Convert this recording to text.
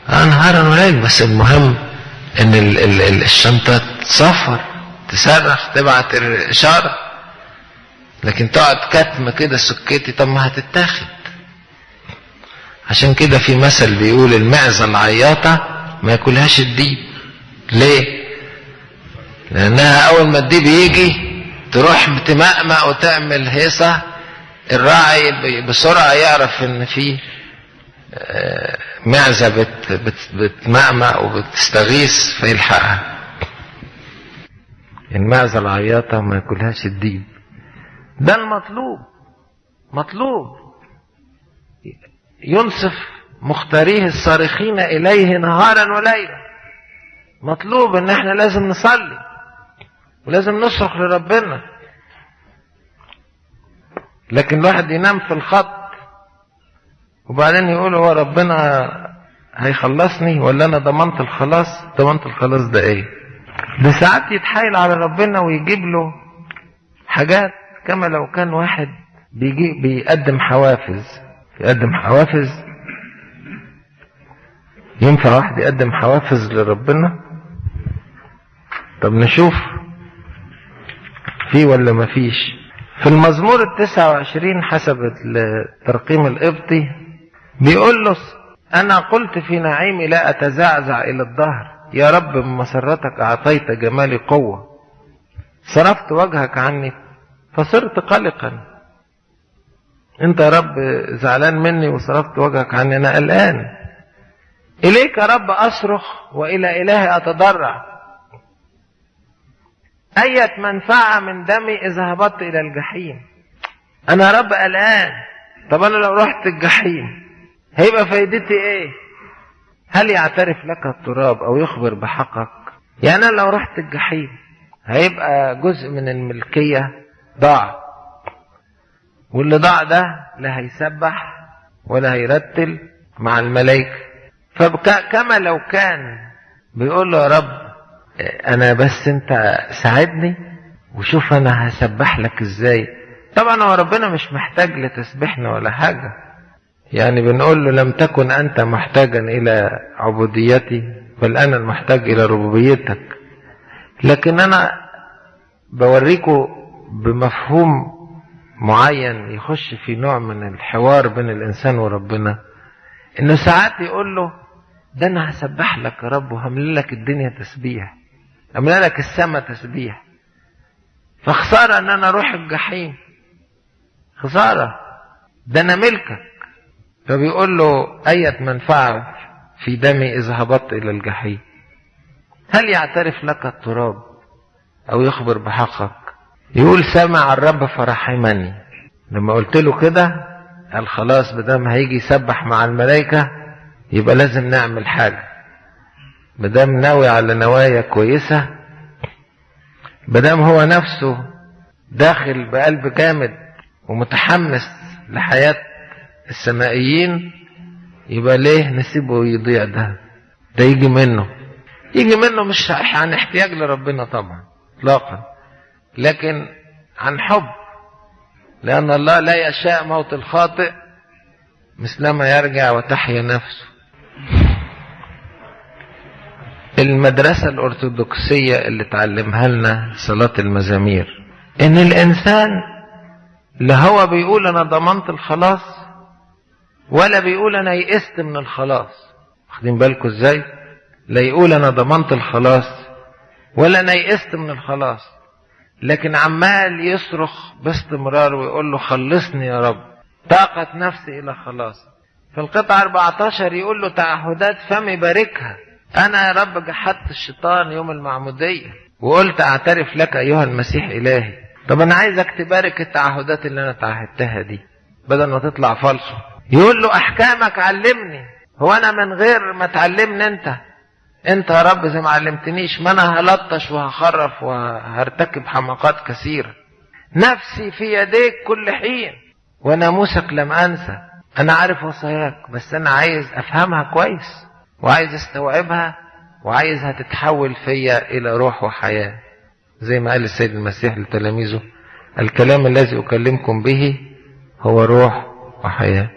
اه نهارا وليل بس المهم ان ال ال ال الشنطة تصفر تصرخ تبعت اشارة لكن تقعد كتم كده سكتي طب ما هتتاخد عشان كده في مثل بيقول المعزة العياطة ما ياكلهاش الديب ليه لانها اول ما الديب يجي تروح تمأمأ وتعمل هيصة الراعي بسرعة يعرف ان في معزة بت بت بتمأمأ وبتستغيث فيلحقها المعزة العياطة ما ياكلهاش الديب ده المطلوب مطلوب ينصف مختاريه الصارخين إليه نهارا وليلا مطلوب ان احنا لازم نصلي ولازم نصرخ لربنا لكن الواحد ينام في الخط وبعدين يقول هو ربنا هيخلصني ولا انا ضمنت الخلاص ضمنت الخلاص ده ايه ده ساعات يتحايل على ربنا ويجيب له حاجات كما لو كان واحد بيجي بيقدم حوافز يقدم حوافز ينفع واحد يقدم حوافز لربنا طب نشوف في ولا ما فيش في المزمور التسعة وعشرين حسب الترقيم القبطي بيقول له أنا قلت في نعيمي لا أتزعزع إلى الظهر يا رب من مسرتك أعطيت جمالي قوة صرفت وجهك عني فصرت قلقا انت يا رب زعلان مني وصرفت وجهك عني انا قلقان اليك يا رب اصرخ والى الهي اتضرع اية منفعة من دمي اذا هبطت الى الجحيم انا يا رب قلقان طب انا لو رحت الجحيم هيبقى فايدتي ايه هل يعترف لك التراب او يخبر بحقك يعني انا لو رحت الجحيم هيبقى جزء من الملكية ضاع واللي ضاع ده لا هيسبح ولا هيرتل مع الملائكة فكما لو كان بيقول له يا رب انا بس انت ساعدني وشوف انا هسبح لك ازاي طبعا هو ربنا مش محتاج لتسبيحنا ولا حاجة يعني بنقول له لم تكن انت محتاجا الى عبوديتي بل انا المحتاج الى ربوبيتك لكن انا بوريكم بمفهوم معين يخش في نوع من الحوار بين الانسان وربنا انه ساعات يقول له ده انا هسبح لك يا رب وهملى لك الدنيا تسبيح املى لك السماء تسبيح فخسارة ان انا اروح الجحيم خسارة ده انا ملكك فبيقول له اية منفعة في دمي اذا هبطت الى الجحيم هل يعترف لك التراب او يخبر بحقك يقول سمع الرب فرحمني لما قلت له كده قال خلاص بدام هيجي يسبح مع الملائكة يبقى لازم نعمل حاجة بدام ناوي على نوايا كويسة بدام هو نفسه داخل بقلب جامد ومتحمس لحياة السمائيين يبقى ليه نسيبه يضيع ده ده يجي منه يجي منه مش عن احتياج لربنا طبعا اطلاقا لكن عن حب لأن الله لا يشاء موت الخاطئ مثلما يرجع وتحيا نفسه المدرسة الأرثوذكسية اللي تعلمها لنا صلاة المزامير إن الإنسان لا هو بيقول أنا ضمنت الخلاص ولا بيقول أنا يئست من الخلاص واخدين بالكم إزاي؟ لا يقول أنا ضمنت الخلاص ولا أنا يئست من الخلاص لكن عمال يصرخ باستمرار ويقول له خلصني يا رب طاقة نفسي إلى خلاص في القطعة 14 يقول له تعهدات فمي باركها أنا يا رب جحدت الشيطان يوم المعمودية وقلت أعترف لك أيها المسيح إلهي طب أنا عايزك تبارك التعهدات اللي أنا تعهدتها دي بدل ما تطلع فالصو يقول له أحكامك علمني هو أنا من غير ما تعلمني أنت انت يا رب زي ما علمتنيش ما انا هلطش وهخرف وهرتكب حماقات كثيرة نفسي في يديك كل حين وناموسك لم انسى انا عارف وصاياك بس انا عايز افهمها كويس وعايز استوعبها وعايزها تتحول فيا الى روح وحياة زي ما قال السيد المسيح لتلاميذه الكلام الذي اكلمكم به هو روح وحياه